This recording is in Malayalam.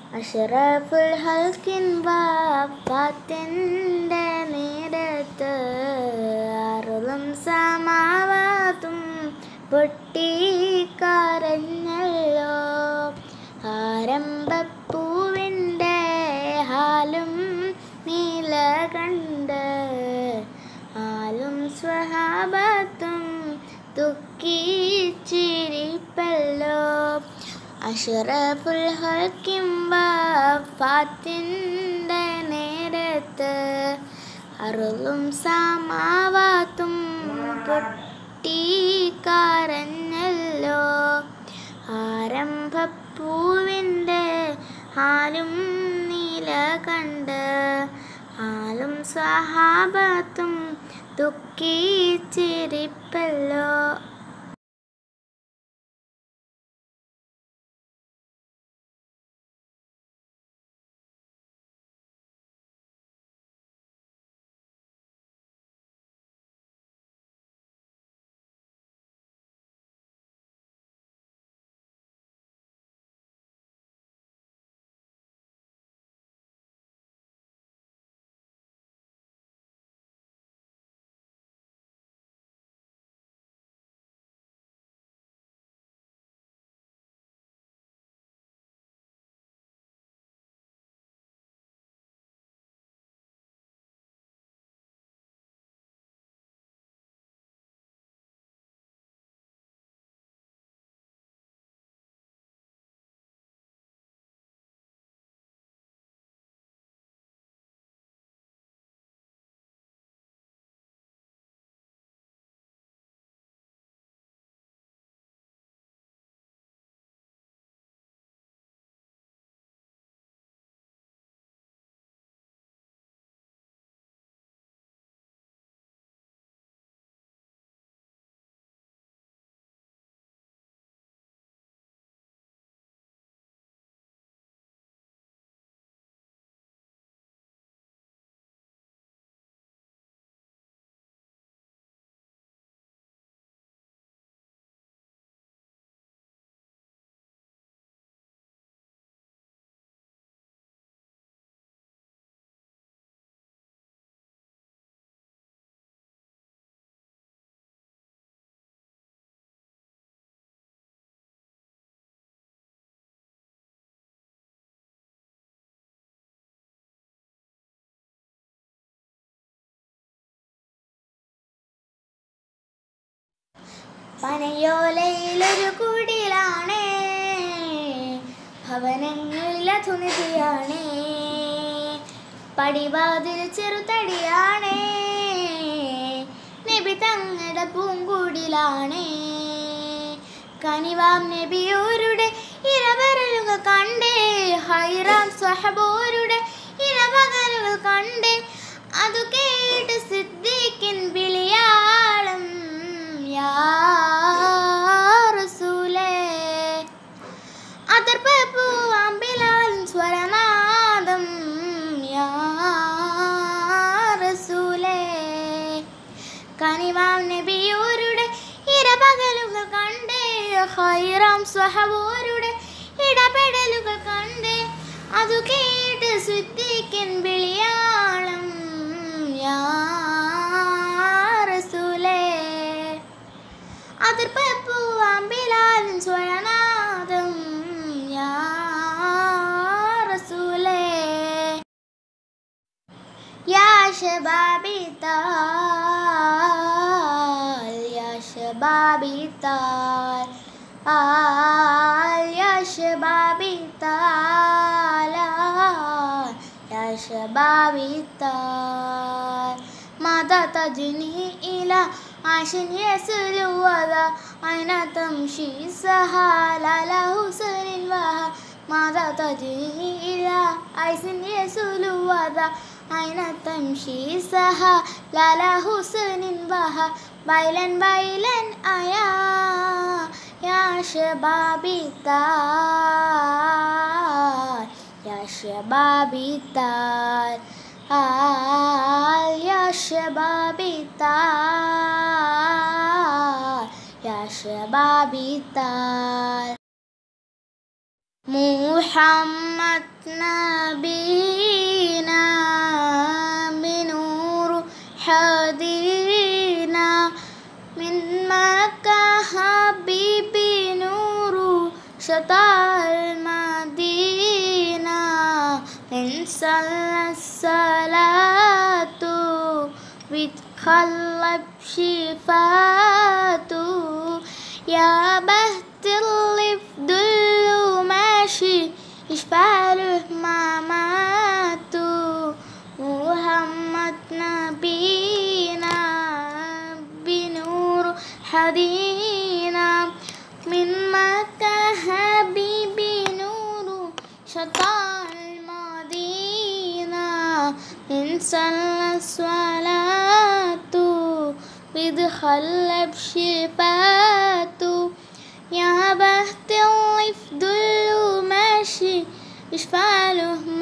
അഷറഫുൽ ഹൽക്കിൻ വാഫാത്തിൻ്റെ നേരത്ത് അറുതും സമാവാത്തും പൊട്ടിക്കരഞ്ഞല്ലോ ആരംഭപ്പൂവിൻ്റെ ഹാലും നീല കണ്ട് ആലും സ്വഹാബത്തും ദുഃഖിച്ചിരിപ്പല്ലോ അഷറഫുൽ ഹൽക്കിം ഫാത്തിൻ്റെ നേരത്ത് അറുളും സമാവാത്തും പൊട്ടിക്കരഞ്ഞല്ലോ ആരംഭപ്പൂവിൻ്റെ ഹാലും നീല കണ്ട് ആലും സഹാബത്തും ദുഃഖിച്ചിരിപ്പല്ലോ പനയോലയിലൊരു കുടിലാണേ ഭവനങ്ങളിലതു നിധിയാണേ പടിവാതിൽ ചെറുതടിയാണേ നബി തങ്ങളുടെ പൂങ്കുടിലാണേ കനിവാം നബിയോരുടെ ഇരവരലുകൾ കണ്ടേ ഹൈറാം സ്വഹബോരുടെ ഇരപകലുകൾ കണ്ടേ അതു കേട്ട് സിദ്ദീഖിൻ വിളിയാളം യാ റസൂലേ അതിർപ്പൂവാമ്പിലാൽ സ്വരനാദം യാ റസൂലേ കനിവാം നബിയോരുടെ ഇരപകലുകൾ കണ്ടേ ഹൈറാം സ്വഹബോരുടെ ഇടപെടലുകൾ കണ്ടേ അതു കേട്ട് സിദ്ദീഖിൻ വിളിയാളം യാ റസൂലേ അതിർപ്പൂവാമ്പിലാൽ സ്വരനാദം യാ റസൂലേ يا شبابي تعال يا شبابي تعال آل يا شبابي تعال آل يا شبابي تعال ماذا تجني إلى عاش يسلو وذا أين تمشي سهال على حسن وها ماذا تجني إلى عيس يسلو وذا أين تمشي سها لا لا حسن بها بيلا بيلا أيا يا شبابي تعال يا شبابي تعال آل يا شبابي تعال يا شبابي تعال محمد نبينا بنور حدينا من مكة حبيبي نور شطع المدينة من صلى الصلاة بتخلى بشفاته يا بهت اللي في دله ماشي يشفع له مماته محمد نبينا بنور حدينا من مكة حبيبي نور شطع المدينة من صلى الصلاة بيدخل بشفاته يا بهت اللي في دله ماشي يشفع له